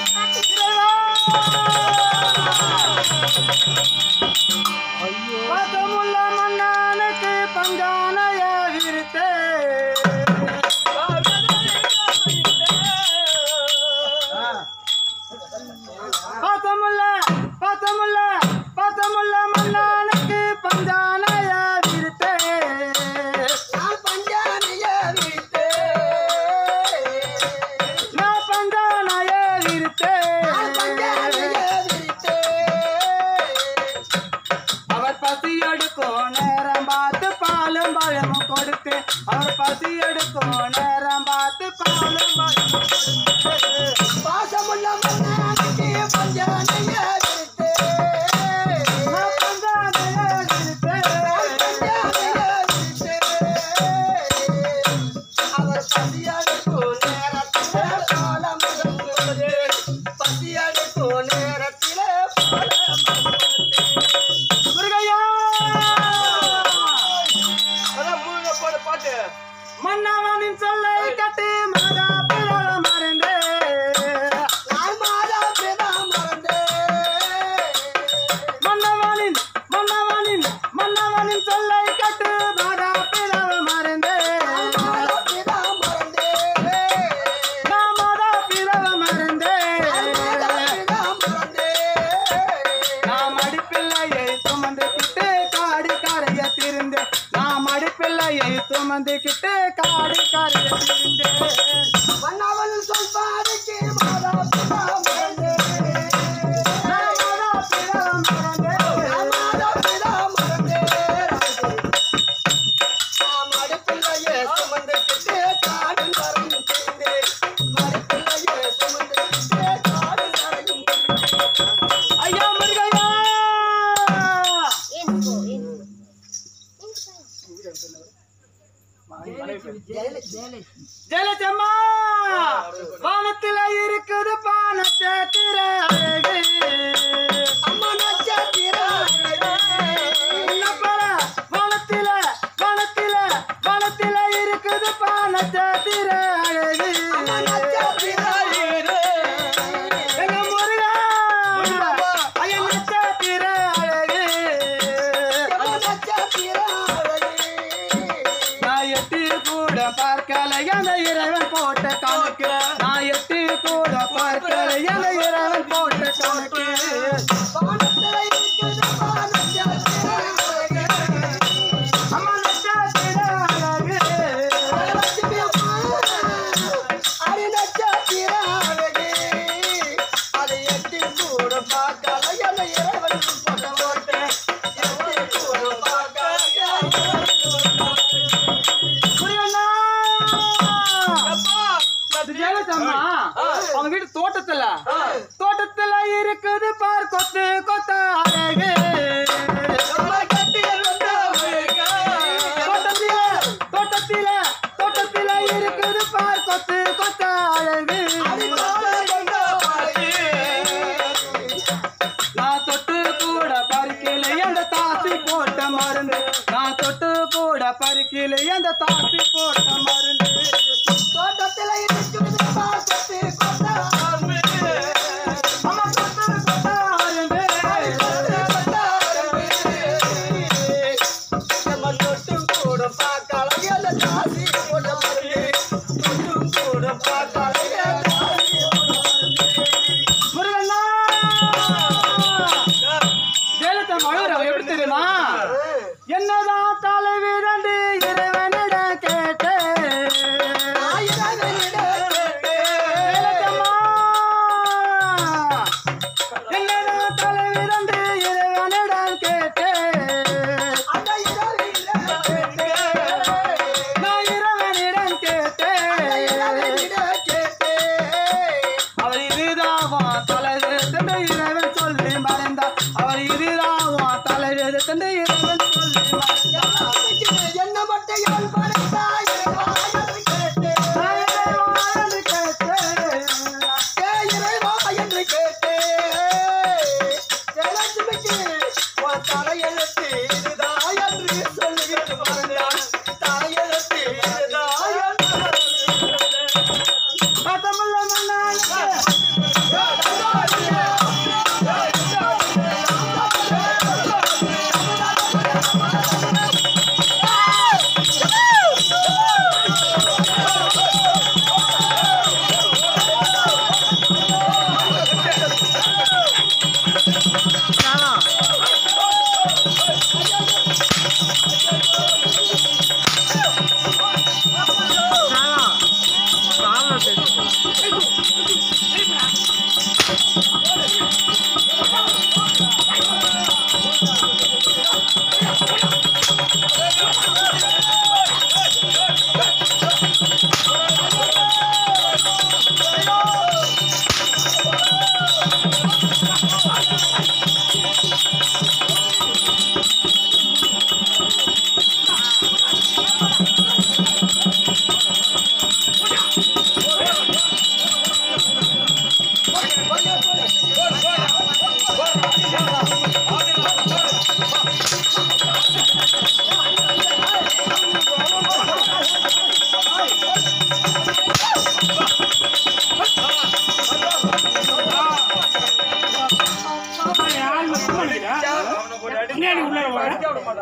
பாசமுள்ள மன்னனுக்கு பஞ்சானைய விரித்தே பாசமுள்ள பாசமுள்ள பாசமுள்ள மன்னனுக்கு பஞ்சானைய விரித்தே நான் பஞ்சானைய விரித்தே அவர் பசி எடுக்கும் நேரம் பார்த்து பாலும் பழமும் கொடுத்து அவர் பசி எடுக்கும் நேரம் பார்த்து பாலும் பழமும் கொடுத்து பாசமுள்ள மன்னனுக்கு பஞ்சானைய விரித்தே. நான் பஞ்சானைய விரித்தே பஞ்சானைய விரித்தே. அவர் பசியடுக்கும் நேரத்திலே பாலமுகம் கொடுத்தே. பசியடுக்கும் நேரத்திலே பாலமுகம் கொடுத்தே. முருகையா பாட்டு மன்னவனின் சொல்லை கட்டி மாதா பிறல மறந்தே நான் மாதா பிதா மறந்தே மன்னவனின் மன்னவனின் மன்னவனின் சொல்லை கட்டு மாதா பிறல மறந்தே மாதா பிதா மறந்தே நான் மாதா பிறல மறந்தே மாதா பிதா மறந்தே நாம் அடிப்பிள்ளையை சுமந்துக்கிட்டு காடி கரைய திருந்து நாம் அடிப்பிள்ளையை சுமந்துக்கிட்டு காடி கரைய திருந்து மன்னவன் சொல் பாதைக்கு மாதா பிதா மறந்தே நான் மாதா பிறல மறந்தே மாதா பிதா மறந்தே நாம் அடுப்பிள்ளையே சுமந்துக்கிட்டே காடும் கரையும் திரிந்தே அடுப்பிள்ளையே சுமந்துக்கிட்டே காடும் கரையும் ஐயா முருகையா ஜெயலட்சுமா வானத்துல இருக்குது பானச்சத்திர அழகு அம்மா நட்சத்திர என்ன போல வானத்தில வானத்தில வானத்தில இருக்குது பானச்சத்திர அழகு அம்மா நட்சத்திர எங்க முருகா ஐயா நட்சத்திர அழகு அம்மா நட்சத்திர நான் எட்டி கூட பார்க்கல என இறைவன் போட்ட கணக்கு நான் எட்டி கூட பார்க்கல என இறைவன் போட்ட கணக்கு வானத்தில இருக்குது நட்சத்திர அம்மா நட்சத்திர அழகு லட்சுமி அம்மா அடி நட்சத்திர அழகு அதை எட்டி கூட பார்க்கல என இறைவன் போட்ட ஓட்டு எட்டி கூட பார்க்கல புரியண்ணா அது ஜெயலலிதாம்மா அவங்க வீட்டு தோட்டத்துல தோட்டத்துல இருக்குது பார் கொத்து கொத்த அழகு தோட்டத்தில தோட்டத்தில தோட்டத்தில இருக்குது பார் கொத்து கொத்த அழகு நான் தொட்டு கூட பறிக்கல எந்த தாசி போட்ட மருந்து நான் தொட்டு கூட பறிக்கல எந்த தாசி போட்ட மருந்து தோட்டத்தில் இருக்குது பாசத்து கொண்டாடு அம்மா தொட்டு கொத்த மருந்து முருகண்ணா ஜெயலலிதா மயூர் அவ எப்படி தெரியுமா என்னதான் தலைவி ரெண்டு இறைவனிடம் கேட்டேன் ஜெயலலிதாம்மா, என்னதான் தலைவி ரெண்டு இறைவனிடம் கேட்டேன் நான் இறைவனிடம் கேட்டேன் அவர் இதுதான் தலைவெடுத்து இறைவன் சொல்லி மறைந்தார் அவர் இதுதான் தலைவெடுத்து இறைவன் சொல்லி மறைந்தார் என்ன மட்டும் யாழ் படைத்தாய் என்று கேட்டேன் நான் இறைவா என்று கேட்டேன். ஏ இறைவா என்று கேட்டேன் ஜெயலட்சுமிக்கு உன் தலையெழுத்து இதுதான் என்று சொல்லிவிட்டு மறந்தான் தலையெழுத்து இதுதான் என்று பத்தமுள்ள மன்னனுக்கு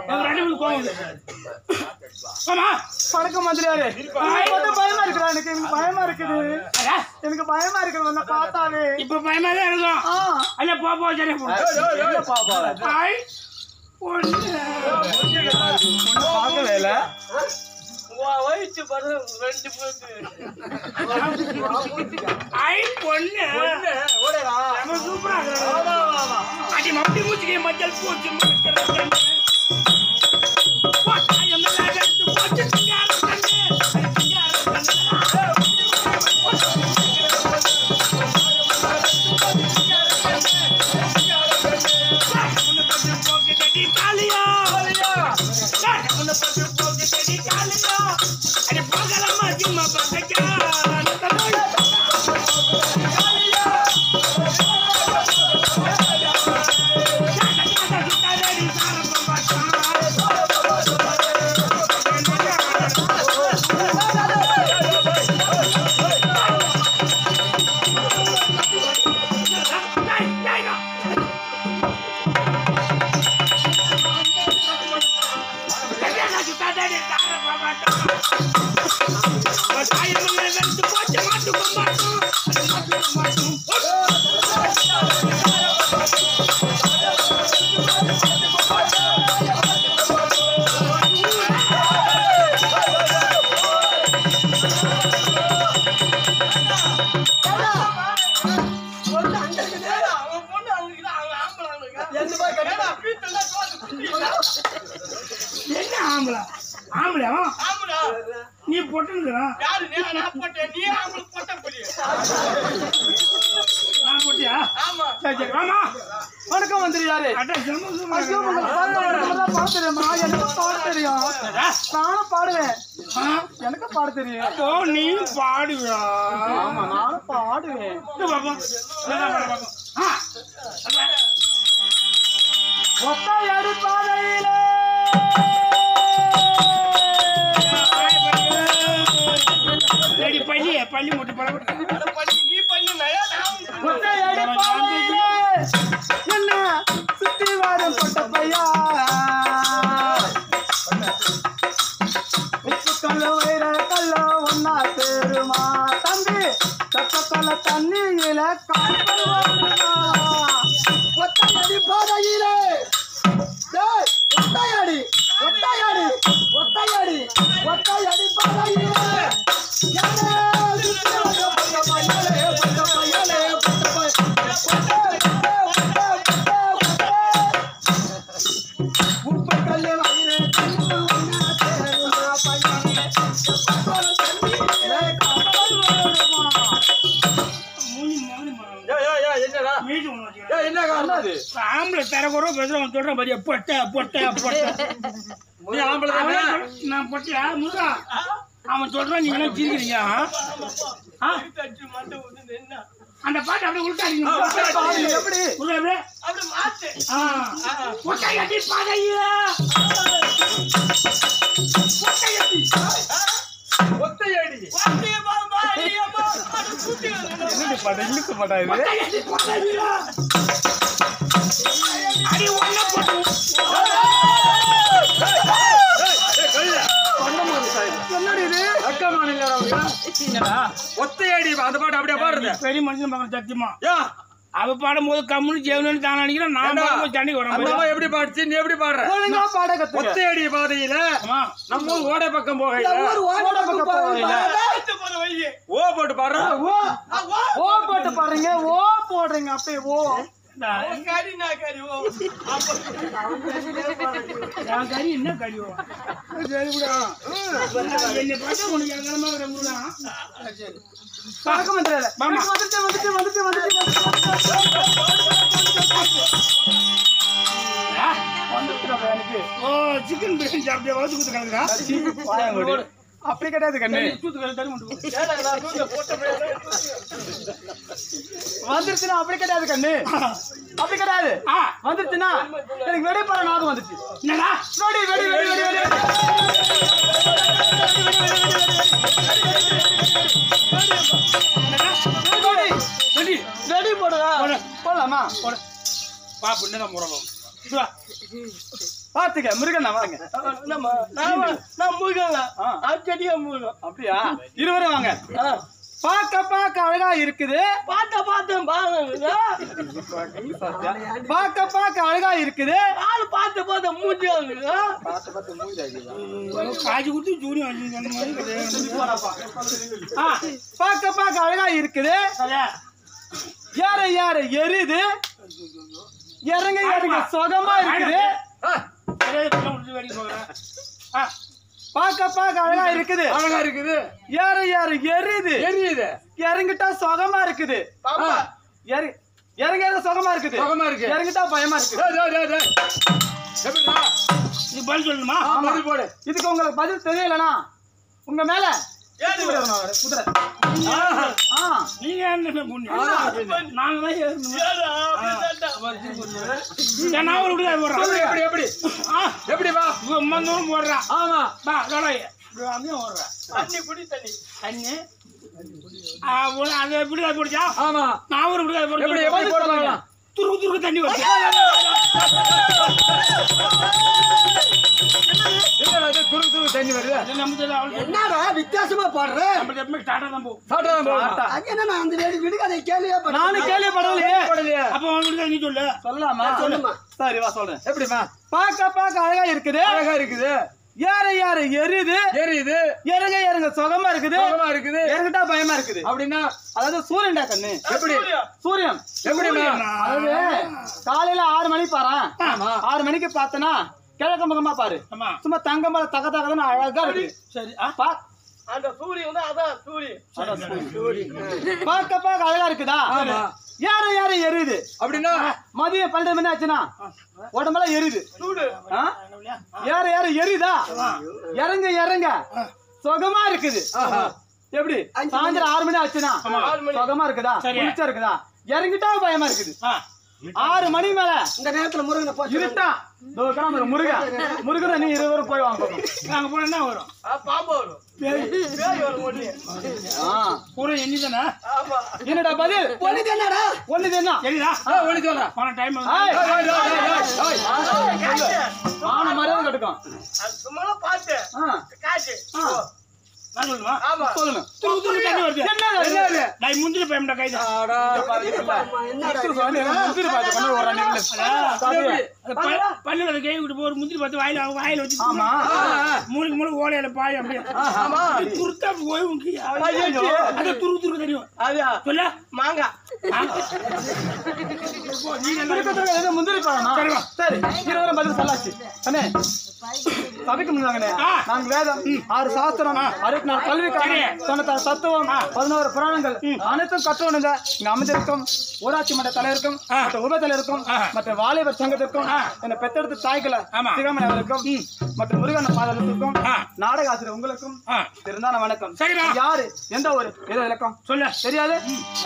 எனக்கு ரெண்டு பேரும் கோவம் வருது. ஆமா வணக்கம் மந்திரியாரே எனக்கு வந்து பயமா இருக்குடா எனக்கு எனக்கு பயமா இருக்குது அடா, எனக்கு பயமா இருக்குது உன்னை பார்த்தாவே இப்ப பயமா தான் இருக்கும் ஆ அல்ல போ போ சரியா போ இல்ல பாப்பா ஐ பொண்ணு பார்க்கவே இல்ல ஐ பொண்ணு நம்ம சூப்பரா இருக்கிறோம் அடி மப்பி மூச்சிக்கை மஞ்சள் பூச்சி முழுக்கிறது. போட்டா எம்எல்ஏ எடுத்து போட்டு சிங்காரம் கண்ணு. அது சிங்காரம் கண்ணு. உன்னை பத்தி போக்கு தடி காளியா. உன்னை பத்தி போக்கு தடி காளியா. அடி போகலாமா சும்மா பக்கச்சா. என்ன ஆம்பளை ஆம்பளை நீ பொட்டுனுக்குறான் நான் பொட்டியா சரி சரி வாமா வணக்கம் மந்திரியாரே அட்டா செம்ம ஐயோ சூப்பரா உங்களுக்கு பாட தெரியுமா எனக்கு பாட தெரியும் நானும் பாடுவேன் ஆ, எனக்கு பாட தெரியும் அப்போ நீ பாடுவியா ஆமா நானும் பாடுவேன் இது பாப்போம் இதான் பாடு பாப்போம். ஆ, அதான். ஒத்தையடி பாதையிலே ரெடி பள்ளி பள்ளி மட்டும் பழம் ஒத்தையடி பாதையிலே என்ன சுத்தி வரும் பொட்ட பையா உப்பு கல்லு வைர கல்லு ஒன்னா சேருமா தம்பி தப்பக்கல்ல தண்ணியில காய்ச்சல் வருமா ஒத்தையடி பாதையிலே டேய், ஒத்தையடி ஒத்தையடி ஒத்தையடி ஒத்தையடி பாதையிலே யாரே சுத்தி வரும் பொட்ட பையலே பொட்ட பையலே பொட்ட பையலே உப்பு கல்லு வைர கல்லு ஒன்னா சேருமா பையனே தப்பக்கல்ல தண்ணியில காய்ச்சல் வருமா மூணு மூணு மரம். மீதி ஒண்ணு வச்சுக்கிறேன். என்னது ஆம்பளை தரக்குறோ பேசுறவன் சொல்ற மாதிரியா பொட்டை பொட்டை பொட்டை அவன் சொல்றான், நான் பொட்டையா முருகா அவன் சொல்றான் நீங்க எல்லாம் சிரிக்கிறீங்க ஆ? ஆ? அந்த பாட்டு அப்படியே உள்டாதீங்க பாடு எப்படி உள்ள அப்படியே ஆ. பொட்டையடி பாதையா பொட்டையடி என்னடி பாட்டு இழுத்து பாட்டா இது பொட்டையடி பாதையா அடி ஒண்ண போட்டு என்னடி இது ஒத்தையடி அந்த பாட்டு அப்படியே பாடுறது பெரிய மனுஷன் பார்க்கணும் சத்தியமா யா அவ பாடும்போது கம்முனு ஜெவனு தான் நினைக்கிறேன் நான் ஏண்டா? பாடும்போது தண்ணி அந்த வரும் அம்மா எப்படி பாடுச்சு நீ எப்படி பாடுற ஒழுங்கா பாட கத்துக்க ஒத்தையடி பாதையில ஆமா நம்ம ஊர் ஓடை பக்கம் போகையில ஓட பக்கம் போவீங்களா? ஓ போட்டு பாடுற ஓ ஓ போட்டு பாடுறீங்க ஓ போடுறீங்க அப்படியே ஓ என் கறி என்ன கறியோ சரி விடா என்னை பார்த்தா உனக்கு எங்கனமா விரும்புறா வணக்கம் மந்திரியாரே. மாமா. வந்துட்டு வந்துட்டு வந்துட்டு வந்துட்டு வந்துட்டு எனக்கு ஓ சிக்கன் பிரியாணி சாப்பிட்டு வளர்த்து கொடுத்து கலக்குறா அப்படி கிடையாது கண்ணு தூத்து கலந்து தண்ணி மட்டும் வந்துருச்சுன்னா அப்படி கிடையாது கண்ணு அப்படி கிடையாது ஆ வந்துருச்சுன்னா எனக்கு வெடி படம் ஞாபகம் வந்துச்சு என்னடா வெடி வெடி வெடி வெடி வெடி வெடி ரெடி வெடி போடுறா போடு. போடலாமா போடு பா புண்ணதான் முறவும் வா. பாத்துக்க முருகன் வாங்க நம்ம நாம நான் முருகங்க ஆ. அச்சடியா முருகன் அப்படியா இருவரும் வாங்க பார்க்க பார்க்க அழகா இருக்குது பார்த்த பார்த்தேன் பாருங்க பார்க்க பார்க்க அழகா இருக்குது ஆளு பார்த்து பார்த்து மூஞ்சாங்க காய்ச்சி கொடுத்து ஜூனியம் வச்சு அந்த மாதிரி கிடையாது. ஆ, பார்க்க பார்க்க அழகா இருக்குது சரியா? யார யார எரியுது இறங்க இறங்க சுகமா இருக்குது சரியா, இதெல்லாம் முடிச்சு வேலைக்கு போகிறேன். ஆ, பார்க்க பார்க்க அழகா இருக்குது அழகா இருக்குது யார யார எரியுது எரியுது இறங்கிட்டா சுகமா இருக்குது பாப்பா இறங்க இறங்க இறங்க சுகமா இருக்குது சுகமா இருக்கு. இறங்கிட்டா பயமா இருக்கு டேய், டேய், டேய், டேய். எப்படிடா? நீ பதில் சொல்லணுமா ஆ, பதில் போடு இதுக்கு உங்களுக்கு பதில் தெரியலனா உங்க மேல ஏத்தி விடணும் அவரை, குதிரை ஆஹா. ஆ நீங்க என்ன புண்ணியம்? நாங்க தான் ஏறணும். ஏன் நான் ஒரு விடுதலை போடுறேன். எப்படி எப்படி எப்படி ஆ, எப்படி வா இவன் இம்மா தூரம் போடுறான். ஆமா வா, இதோட இரு. இப்படி அங்கேயும் ஓடுறேன். தண்ணி குடி தண்ணி தண்ணி. ஆ, ஒரு- அது விடுதலை போடுச்சா? ஆமா நான் ஒரு விடுதலை போடுறேன். எப்படி எப்படி போட பார்க்கலாம் துருக்கு துருக்கு தண்ணி வருது. என்னடா இது துரு துரு தண்ணி வருது அது நம்ம தெரியல, அவளுக்கு என்னடா வித்தியாசமா பாடுற நம்ம எப்பவுமே ஸ்டார்டா தான் போகும். சாப்பிட்டா தான் போகலாம். அது என்ன நான் அந்த வேடி விடுகதை கேள்வியே பண்ண நானும் கேள்விப்படலையே போடலையே அப்ப அவன் விடுதலை நீ சொல்லு. சொல்லலாமா சொல்லுமா. சரி வா சொல்றேன் எப்படிமா பார்க்க பார்க்க அழகா இருக்குது அழகா இருக்குது யார யார எரியுது எரியுது இறங்க இறங்க சுகமா இருக்குது சுகமா இருக்குது இறங்கிட்டா பயமா இருக்குது அப்படின்னா அதாவது சூரியன்டா கண்ணு எப்படி சூரியன் எப்படிமா அதாவது காலையில ஆறு மணி பாரு ஆமா ஆறு மணிக்கு பார்த்தனா கிழக்கு முகமா பாரு ஆமா. சும்மா தங்க மேல தக தகன்னு அழகா இருக்கு சரி ஆ, பா அந்த சூரியன் தான் அதான் சூரியன் பார்க்க பார்க்க அழகா இருக்குதா ஆமா. யார யார எரியுது அப்படின்னா மதியம் பன்னெண்டு மணி ஆச்சுன்னா உடம்பெல்லாம் எரியுது சூடு ஆ? யார யார எரியுதா இறங்க இறங்க சுகமா இருக்குது ஆஹா. எப்படி சாயந்தரம் ஆறு மணி ஆச்சுன்னா ஆறு மணி. சுகமா இருக்குதா சரி. குளிச்சா இருக்குதா இறங்கிட்டா பயமா இருக்குது ஆ. ஆறு மணி மேல இந்த நேரத்துல முருகனை போச்சு இருட்டா இதோ இருக்கிறான் பாரு, முருகன் முருகனை நீ இருவரும் போய் வாங்க போகணும். நாங்க போனா என்ன வரும் பாம்பு வரும் பேய் வரும் ஒண்ணு ஆ. பூரா எண்ணி தானே ஆமா என்னடா பதில் ஒண்ணு என்னடா ஒண்ணுது என்ன சரிதா ஆ, ஒண்ணு சொல்றேன். போன டைம் ஏய், ஏய், ஏய், ஏய், ஏய், ஏய். ஆன மரியாதை கட்டுக்கும் அது சும்மா பாட்டு ஆ, காட்டு ஆ, நான் சொல்லுமா ஆமா சொல்லுங்க துரு துரு தண்ணி வருது என்னது அது? என்னது? நான் முந்திரி பயம்டா கைது ஆடா. முந்திரி பாரு, முந்திரி பாரு, கொண்டு வர நீ இல்ல. சாப்பிடு. பல்லுல அதை கை விட்டு போற முந்திரி பார்த்து வாயில வாயில வச்சு ஆமா ஆ, ஆ. மூணுக்கு மூணு ஓலையில பாய் அப்படியே ஆமா துருத்தா போய் உனக்கு ஐயோ. அது துரு துரு தெரியும் அதா சொல்ல மாங்காய் திருக்கத்துல எது முந்திரி பழமா? சரிம்மா. சரி இருவரும் பதில் சொல்லாச்சு அண்ணே சபைக்கு முன்னாங்கண்ணே ஆ. நாங்க வேதம் ஆறு சாஸ்திரம் அறுபத்தி நாலு கல்வி சரி. தொண்ணூத்தாறு தத்துவம் பதினோரு புராணங்கள் அனைத்தும் கற்றுவனுங்க இங்க அமைந்திருக்கும் ஊராட்சி மன்ற தலைவருக்கும் ஆ. மற்ற உப தலைவருக்கும் ஆ. மற்ற வாலிபர் சங்கத்திற்கும் என்னை பெத்தெடுத்த தாய்களை ஆமா. சிவமணி அவர்களுக்கும் மற்றும் முருகன் பாதத்துக்கும் ஆ. நாடக ஆசிரியர் உங்களுக்கும் ஆ, திருந்தான வணக்கம் சரிடா. யாரு எந்த ஒரு ஏதோ விளக்கம் சொல்லு தெரியாது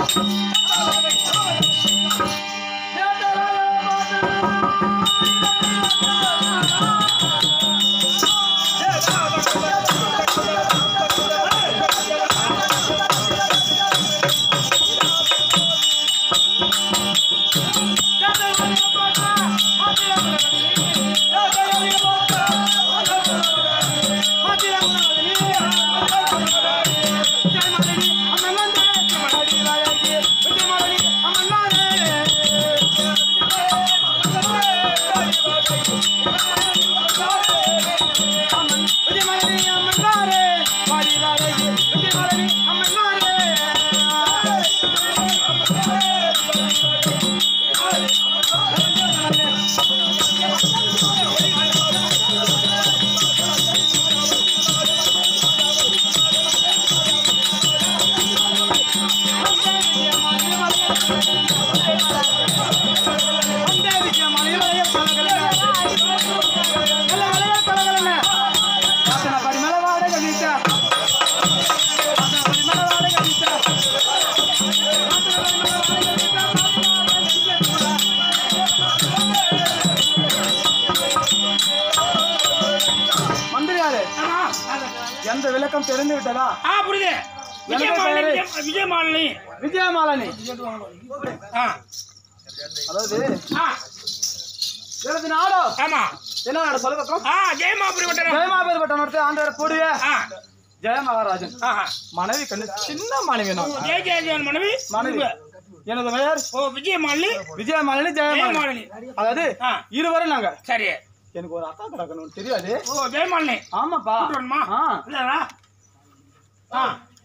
மந்திரியாரு ஆமா, அது- எந்த விளக்கம் தெரிந்து விட்டதா ஆ புரியுது விஜயமாலினி விஜய- விஜயமாலினி விஜயமாலினி ஆ அதாவது ஆ எனது நாடோ ஆமா என்ன நாடு சொல்ல பக்கம் ஆ ஜெயமாபுரி வட்டரம் ஜெயமாபேர் பட்டம் நடத்து ஆண்டவர் கூடிய ஆ ஜெய மகாராஜன் ஆஹா மனைவி கண்டு சின்ன மனைவி ஓ, நான் ஜெய ஜெயஜெயன் மனைவி மனைவி எனது பெயர் ஓ விஜய மாலினி விஜய மாலினி ஜெயமாலினி ஜெயமாலினி அதாவது ஆ இருவரும் நாங்க சரி எனக்கு ஒரு அக்கா கிடக்கணும் தெரியாது ஓ ஜெயமாலினி ஆமாப்பா கூட்டு வரணுமா ஆ இல்லடா ஆ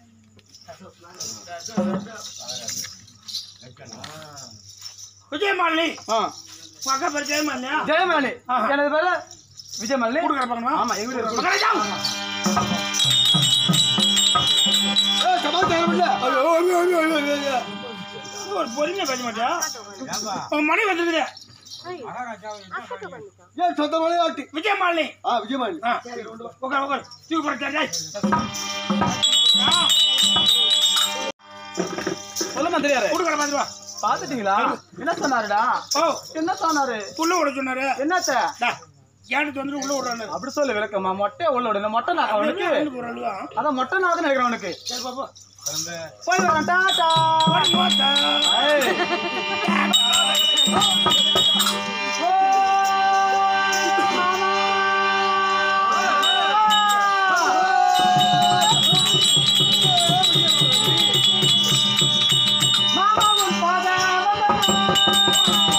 விஜயமாலினி ஆ உங்க அக்கா பேர் ஜெயமாலினியா ஜெயமாலினி ஆஹா. எனது பேரு விஜயமாலினி கூட்டு கிடப்பாங்கம்மா ஆமா எங்க வீடு மகாராஜா ஒரு பொறுமையா பேச மாட்டியா உன் மனைவி வந்துருக்குது ஏன் சொந்த விளையாட்டு விஜயமாலினி ஆ விஜயமாலி ஆ உட்கார் உட்கார் தூக்கி போட டேய் ஆ சொல்ல தெரியாது கூட்டு கிட பாத்துருவா பாத்துட்டீங்களா என்ன சொன்னாருடா ஓ என்ன சொன்னாரு புள்ள விட சொன்னாரு என்னத்த டா, ஏன்ட்டு வந்து உள்ள விடுறானு அப்படி சொல்லு விளக்கமா மொட்டை உள்ள விடு மொட்டை நாக்க அவனுக்கு வந்து போறாளுவா அதான் மொட்டை நாக்கு நினைக்கிறேன் அவனுக்கு சரி பாப்பா போய் வரேன் டாடா ஒரு மோட்டா ஏய். மாமா உன் பாதம்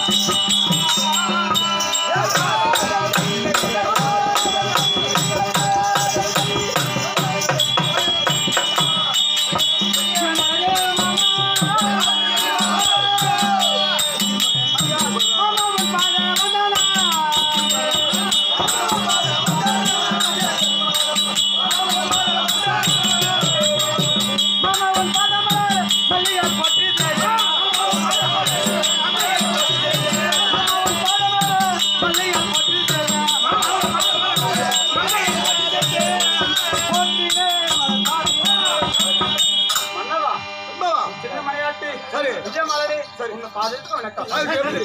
மன்னவா சின்ன மலையாட்டி சரி. விஜயமாலனி உங்க பாதத்துக்கு வணக்கம் அது எப்படி?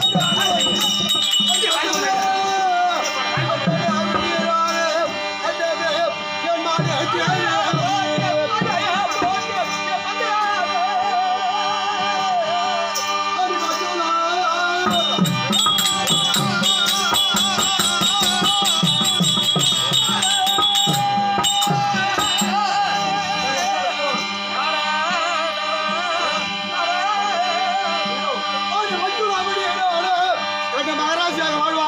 மகாராஜாக வாழ்வா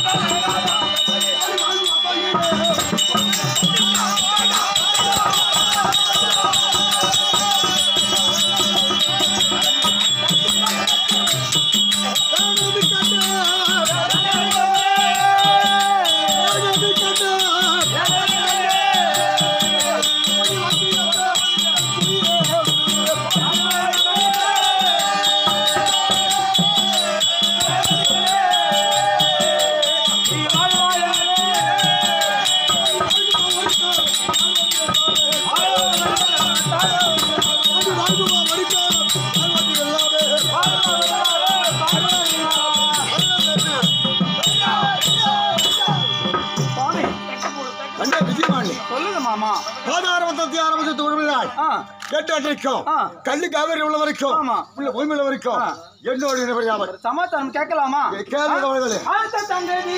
சுவாமி அண்ணா விஜயமாணி சொல்லுங்க மாமா பாதாரவந்தத்தை ஆரம்பித்து உடம்பினாள் ஆ எட்டு வரைக்கும் ஆ. கல்லு காவேரி உள்ள வரைக்கும் ஆமா. உள்ள பூமியில வரைக்கும் ஆ. என்னோட நினைவு சமாச்சாரம் கேட்கலாமா கேள்வி கவலைகளே அடுத்த தங்கதி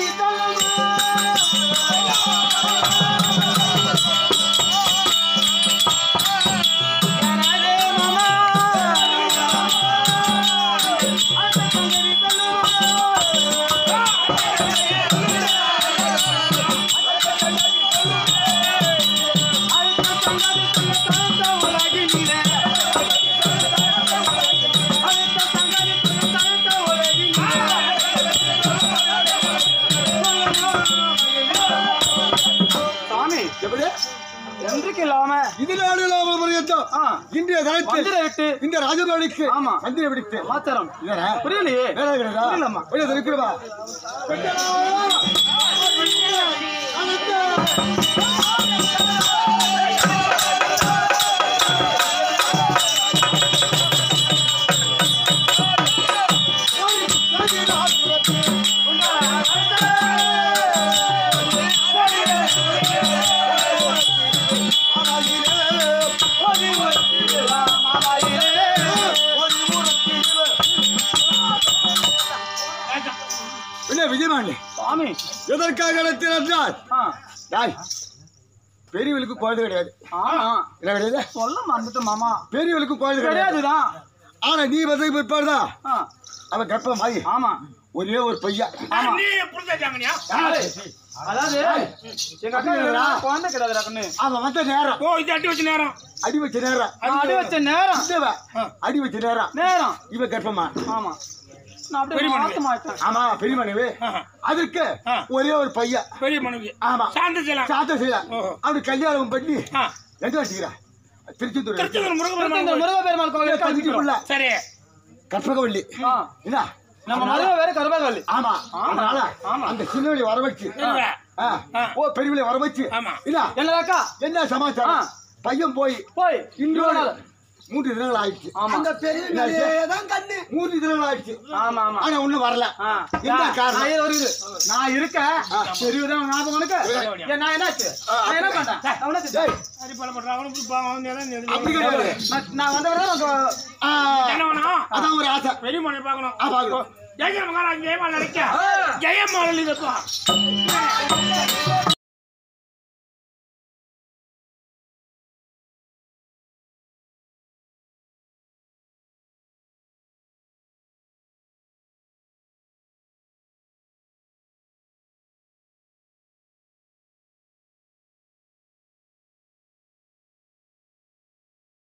சாமி எப்படி என்றைக்கு இல்லாம இது நாடு இல்லாமல் பரியத்தம் ஆ, இன்றைய மந்திர தளத்தில் விட்டு இந்த ராஜபாடிக்கு ஆமா. மந்திர பிடித்து சமாச்சாரம் இதரா புரியலையே வேற கிடையாதா புரியலம்மா. வெளியே இருக்கிறதா என்ன ஏ விஜயமாண்டி சுவாமி எதற்காக நடத்தினார் ஆ டாய் பெரியவளுக்கு குழந்தை கிடையாது ஆமா என்ன கிடையாது சொல்ல மறந்துட்டு மாமா பெரியவளுக்கு குழந்தை கிடையாது கிடையாதுதான் ஆனா நீ வந்து பிற்பாடுதான் ஆ அவன் கர்ப்பம் ஆகி ஆமா ஒரே ஒரு பையன் நீ புரிஞ்சாங்கனியா அதாவது எங்க அக்கா அப்படிங்களா? குழந்தை கிடையாதுடா கண்ணு அவன் வந்த நேரம் ஓ இது அட்டி வச்ச நேரம் அடி வச்ச நேரம் நான் அடி வச்ச நேரம் இந்தவன் அடி வச்ச நேரம் நேரம் இவன் கர்ப்பமா ஆமா நான் அப்படியே பெரிய மனைவி. மாத்த மாட்டேன் ஆமா பெரிய மனைவி அதற்கு ஆ. ஒரே ஒரு பையன் பெரிய மனைவி ஆமா சாந்த செல்லாம் சாத்த செய்ய ஓஹோ. அப்படி கல்யாணம் பண்ணி ஆ, எங்க வச்சுக்கிறா திருச்செந்தூர் திருச்செந்தூர் முருகப்பெருமான் இந்த கோவில். முருகப்பெருமாள் கோயில் தங்கிட்டுக்குள்ள சரி கற்பகவல்லி ஆ என்ன நம்ம மருமக வேற கருபாகவல்லி ஆமா அதனால ஆமா. அந்த சின்னவழி வர வச்சு இல்ல. ஆ. ஆ. ஓ பெரியவளை வர வச்சு ஆமா. என்ன என்ன அக்கா என்ன சமாச்சாரம் ஆ. பையன் போய் போய் இன்றோடு நாள். மூன்று தினங்கள் ஆயிடுச்சு ஆமா என்னாச்சு? கண்ணு மூன்று தினங்கள் ஆயிடுச்சு ஆமா ஆமா ஆனா ஒண்ணும் வரல ஆ. என்ன நான் காரணம் இது வருது நான் இருக்கேன் தெரியுதா ஞாபகம் உனக்கு ஏன் நான் என்னாச்சு நான் என்ன பண்ணேன் நான் என்ன செஞ்சேன்? டேய், சரி பல பண்ற அவனும் போய் பாவம் அவன் நேரம் நெருங்கி அப்படி கிடையாது நான் நான் வந்தவரை தான் ஆ, என்ன வேணும் அதான் ஒரு ஆசை பெரிய மனைவி பார்க்கணும் ஆ, பார்க்கணும். ஜெயமகாராஜ் ஜெயமால் நினைக்க ஜெயமால் இதப்பா